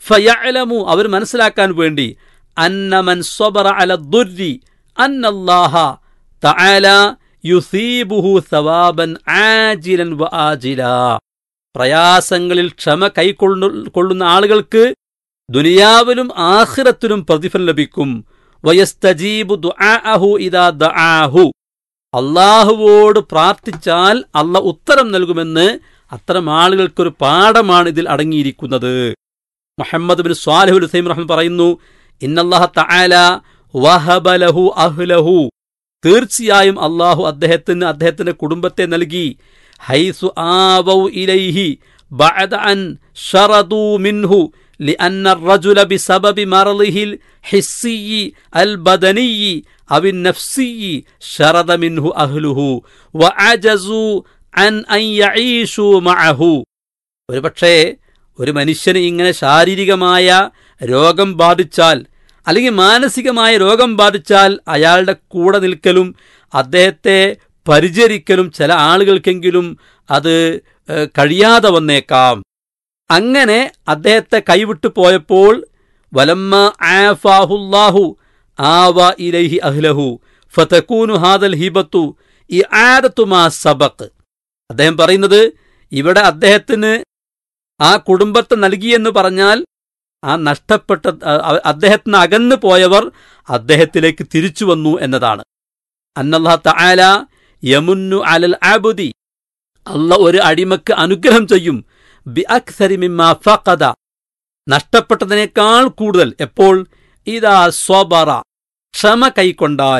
ഫയഅലമു അവർ മനസ്സിലാക്കാൻ വേണ്ടി അന്നമൻ സ്വബറ അല ദുരി അന്നല്ലാഹ തആല യുസീബുഹു സവാബൻ ആജിലൻ വ ആജില പ്രയാസങ്ങളിൽ ക്ഷമ കൈക്കൊള്ളു കൊള്ളുന്ന ആളുകൾക്ക് ദുനിയാവിലും ആഖിറത്തിലും പ്രതിഫലം ലഭിക്കും വയസ്തജീബു ദുആഅഹു ഇദാ ദആഹു അള്ളാഹുവോട് പ്രാർത്ഥിച്ചാൽ അല്ല ഉത്തരം നൽകുമെന്ന് അത്തരം ആളുകൾക്കൊരു പാഠമാണ് ഇതിൽ അടങ്ങിയിരിക്കുന്നത് മുഹമ്മദ് ബിൻ സ്വാലിഹുൽ ഹുസൈം റഹ്മൻ പറയുന്നു ഇന്നല്ലാഹ തആല വഹബലഹു അഹ്ലഹു തീർച്ചയായും അള്ളാഹു അദ്ദേഹത്തിന് അദ്ദേഹത്തിന്റെ കുടുംബത്തെ നൽകി ഹൈസു ആവൗ ഇലൈഹി ബഅദ അൻ ഷറദൂ മിൻഹു لأن الرجل بسبب مرضه الحسي البدني أو النفسي شرد منه أهله وعجزوا عن أن يعيشوا معه ഒരുപക്ഷേ ഒരു മനുഷ്യന് ഇങ്ങനെ ശാരീരികമായ രോഗം ബാധിച്ചാൽ അല്ലെങ്കിൽ മാനസികമായ രോഗം ബാധിച്ചാൽ അയാളുടെ കൂടെ നിൽക്കലും അദ്ദേഹത്തെ പരിചരിക്കലും ചില ആളുകൾക്കെങ്കിലും അത് ഏഹ്, കഴിയാതെ വന്നേക്കാം അങ്ങനെ അദ്ദേഹത്തെ കൈവിട്ടു പോയപ്പോൾ വലമ്മ ആഫാഹുല്ലാഹു ആവ ഇലൈഹി അഹ്ലഹു ഫതകൂനു ഹാദൽ ഹിബത്തു ഈ ആരത്തുമാ സബക്ക് അദ്ദേഹം പറയുന്നത് ഇവിടെ അദ്ദേഹത്തിന് ആ കുടുംബത്തെ നൽകിയെന്ന് പറഞ്ഞാൽ ആ നഷ്ടപ്പെട്ട അ- അദ്ദേഹത്തിന് അകന്നു പോയവർ അദ്ദേഹത്തിലേക്ക് തിരിച്ചു വന്നു എന്നതാണ് അന്നല്ലാഹ് തആല യമുന്നു അലൽ ആബുദി അല്ല ഒരു അടിമക്ക് അനുഗ്രഹം ചെയ്യും ബി അക്സരി മിമ്മാ ഫഖദ നഷ്ടപ്പെട്ടതിനേക്കാൾ കൂടുതൽ എപ്പോൾ ഇതാ സ്വബറ ക്ഷമ കൈക്കൊണ്ടാൽ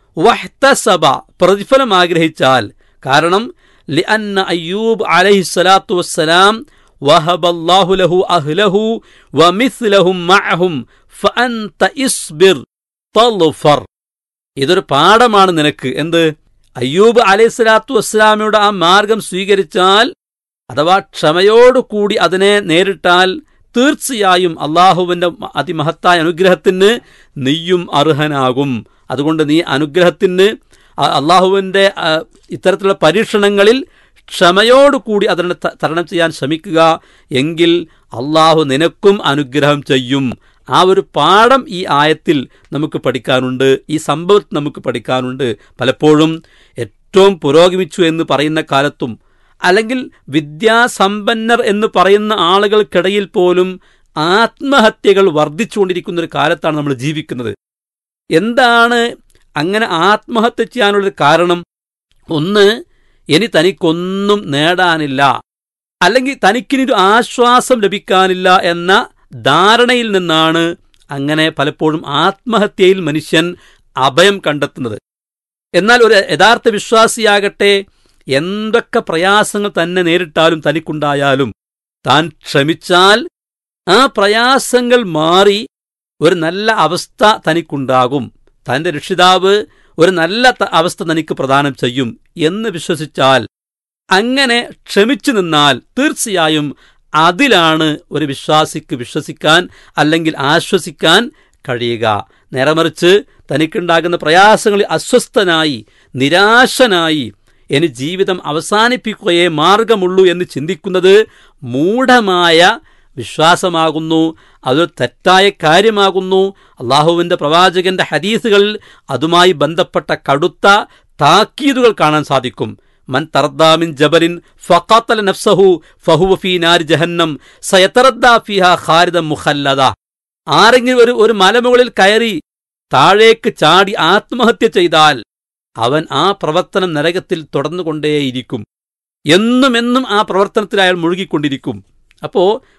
വഹ്തസബ പ്രതിഫലം ആഗ്രഹിച്ചാൽ കാരണം ലിഅന്ന അയ്യൂബ് അലൈഹി സ്വലാത്തു വസ്സലാം വഹബല്ലാഹു ലഹു അഹ്ലഹു വമിസ്ലഹും മഅഹും ഫഅൻത ഇസ്ബിർ തളുഫർ ഇതൊരു പാഠമാണ് നിനക്ക് എന്ത് അയ്യൂബ് അലൈഹി സ്വലാത്തു വസ്സലാമയുടെ ആ മാർഗം സ്വീകരിച്ചാൽ അഥവാ ക്ഷമയോടുകൂടി അതിനെ നേരിട്ടാൽ തീർച്ചയായും അള്ളാഹുവിന്റെ അതിമഹത്തായ അനുഗ്രഹത്തിന് നീയും അർഹനാകും അതുകൊണ്ട് നീ അനുഗ്രഹത്തിന് അ- അള്ളാഹുവിന്റെ ആ, ഇത്തരത്തിലുള്ള പരീക്ഷണങ്ങളിൽ ക്ഷമയോടുകൂടി അതിനെ ത- തരണം ചെയ്യാൻ ശ്രമിക്കുക എങ്കിൽ അള്ളാഹു നിനക്കും അനുഗ്രഹം ചെയ്യും ആ ഒരു പാഠം ഈ ആയത്തിൽ നമുക്ക് പഠിക്കാനുണ്ട് ഈ സംഭവത്തിൽ നമുക്ക് പഠിക്കാനുണ്ട് പലപ്പോഴും ഏറ്റവും പുരോഗമിച്ചു എന്ന് പറയുന്ന കാലത്തും അല്ലെങ്കിൽ വിദ്യാസമ്പന്നർ എന്ന് പറയുന്ന ആളുകൾക്കിടയിൽ പോലും ആത്മഹത്യകൾ വർദ്ധിച്ചുകൊണ്ടിരിക്കുന്ന ഒരു കാലത്താണ് നമ്മൾ ജീവിക്കുന്നത് എന്താണ് അങ്ങനെ ആത്മഹത്യ ചെയ്യാനുള്ളൊരു കാരണം ഒന്ന് ഇനി തനിക്കൊന്നും നേടാനില്ല അല്ലെങ്കിൽ തനിക്കിനി ഒരു ആശ്വാസം ലഭിക്കാനില്ല എന്ന ധാരണയിൽ നിന്നാണ് അങ്ങനെ പലപ്പോഴും ആത്മഹത്യയിൽ മനുഷ്യൻ അഭയം കണ്ടെത്തുന്നത് എന്നാൽ ഒരു യഥാർത്ഥ വിശ്വാസിയാകട്ടെ എന്തൊക്കെ പ്രയാസങ്ങൾ തന്നെ നേരിട്ടാലും തനിക്കുണ്ടായാലും താൻ ക്ഷമിച്ചാൽ ആ പ്രയാസങ്ങൾ മാറി ഒരു നല്ല അവസ്ഥ തനിക്കുണ്ടാകും തന്റെ രക്ഷിതാവ് ഒരു നല്ല ത- അവസ്ഥ തനിക്ക് പ്രദാനം ചെയ്യും എന്ന് വിശ്വസിച്ചാൽ അങ്ങനെ ക്ഷമിച്ചു നിന്നാൽ തീർച്ചയായും അതിലാണ് ഒരു വിശ്വാസിക്ക് വിശ്വസിക്കാൻ അല്ലെങ്കിൽ ആശ്വസിക്കാൻ കഴിയുക നേരമറിച്ച് തനിക്കുണ്ടാകുന്ന പ്രയാസങ്ങളിൽ അസ്വസ്ഥനായി നിരാശനായി ഇനി ജീവിതം അവസാനിപ്പിക്കുകയേ മാർഗമുള്ളൂ എന്ന് ചിന്തിക്കുന്നത് മൂഢമായ വിശ്വാസമാകുന്നു അതൊരു തെറ്റായ കാര്യമാകുന്നു അള്ളാഹുവിന്റെ പ്രവാചകന്റെ ഹദീസുകളിൽ അതുമായി ബന്ധപ്പെട്ട കടുത്ത താക്കീതുകൾ കാണാൻ സാധിക്കും മൻ തർദാമിൻ ജബലിൻ ഫഖാത്തല നഫ്സഹു ഫഹുവ ഫീ നാരി ജഹന്നം സയതറദ്ദാ ഫിഹാ ഖാരിദൻ മുഖല്ലദ ആരെങ്കിലും ഒരു ഒരു മലമുകളിൽ കയറി താഴേക്ക് ചാടി ആത്മഹത്യ ചെയ്താൽ അവൻ ആ പ്രവർത്തനം നരകത്തിൽ തുടർന്നുകൊണ്ടേയിരിക്കും എന്നും എന്നും ആ പ്രവർത്തനത്തിൽ അയാൾ മുഴുകിക്കൊണ്ടിരിക്കും അപ്പോ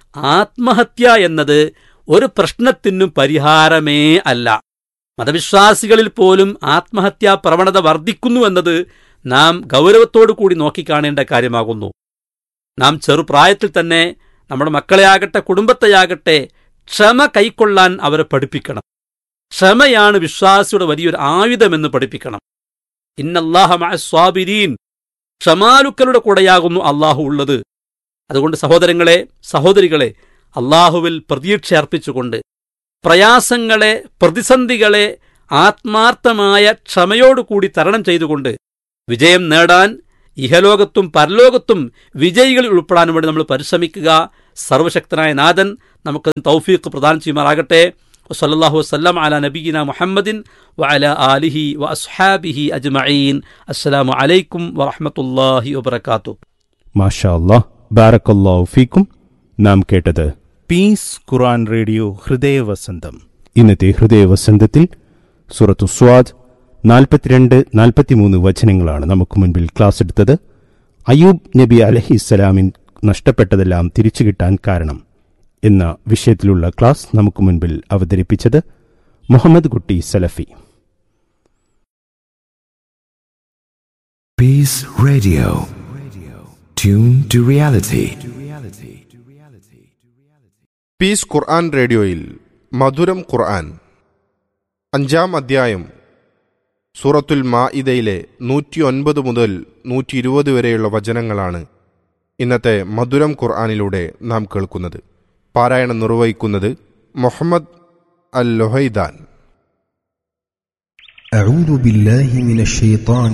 ആത്മഹത്യ എന്നത് ഒരു പ്രശ്നത്തിനും പരിഹാരമേ അല്ല മതവിശ്വാസികളിൽ പോലും ആത്മഹത്യാ പ്രവണത വർദ്ധിക്കുന്നു എന്നത് നാം ഗൗരവത്തോടു കൂടി നോക്കിക്കാണേണ്ട കാര്യമാകുന്നു നാം ചെറുപ്രായത്തിൽ തന്നെ നമ്മുടെ മക്കളെയാകട്ടെ കുടുംബത്തെയാകട്ടെ ക്ഷമ കൈക്കൊള്ളാൻ അവരെ പഠിപ്പിക്കണം ക്ഷമയാണ് വിശ്വാസിയുടെ വലിയൊരു ആയുധമെന്ന് പഠിപ്പിക്കണം ഇന്നല്ലാഹ സ്വാബിരീൻ ക്ഷമാലുക്കളുടെ കൂടെയാകുന്നു അള്ളാഹു ഉള്ളത് അതുകൊണ്ട് സഹോദരങ്ങളെ സഹോദരികളെ അള്ളാഹുവിൽ പ്രതീക്ഷ അർപ്പിച്ചുകൊണ്ട് പ്രയാസങ്ങളെ പ്രതിസന്ധികളെ ആത്മാർത്ഥമായ ക്ഷമയോടുകൂടി തരണം ചെയ്തുകൊണ്ട് വിജയം നേടാൻ ഇഹലോകത്തും പരലോകത്തും വിജയികളിൽ ഉൾപ്പെടാൻ വേണ്ടി നമ്മൾ പരിശ്രമിക്കുക സർവശക്തനായ നാഥൻ നമുക്ക് തൗഫീഖ് പ്രദാനം ചെയ്യുമാറാകട്ടെ വസല്ലല്ലാഹു വസല്ലം അല നബീന മുഹമ്മദിൻ വഅല ആലിഹി വ അസ്ഹാബിഹി അജ്മഈൻ അസ്സലാമു അലൈക്കും വറഹ്മത്തുള്ളാഹി വബറകാതുഹു മാഷാ അല്ലാഹ് ബാറക്കല്ലാഹു ഫീക്കും നാം കേട്ടത് പീസ് ഖുർആൻ റേഡിയോ ഹൃദയവസന്തം ഇന്നത്തെ ഹൃദയവസന്തത്തിൽ സുറത്തു സ്വാദ് നാൽപ്പത്തിരണ്ട് നാൽപ്പത്തിമൂന്ന് വചനങ്ങളാണ് നമുക്ക് മുൻപിൽ ക്ലാസ് എടുത്തത് അയൂബ് നബി അലഹിസ്സലാമിൻ നഷ്ടപ്പെട്ടതെല്ലാം തിരിച്ചു കിട്ടാൻ കാരണം എന്ന വിഷയത്തിലുള്ള ക്ലാസ് നമുക്ക് മുൻപിൽ അവതരിപ്പിച്ചത് Muhammad Kutty Salafi Peace Radio. Tune to reality. Peace Quran റേഡിയോയിൽ മധുരം ഖുർആൻ അഞ്ചാം അധ്യായം സൂറത്തുൽ മാഇദയിലെ നൂറ്റി ഒൻപത് മുതൽ നൂറ്റി ഇരുപത് വരെയുള്ള വചനങ്ങളാണ് ഇന്നത്തെ മധുരം ഖുർആനിലൂടെ നാം കേൾക്കുന്നത് പാരായണം നിർവഹിക്കുന്നത് മുഹമ്മദ് അൽ ലൊഹൈദാൻ أعوذ بالله من الشيطان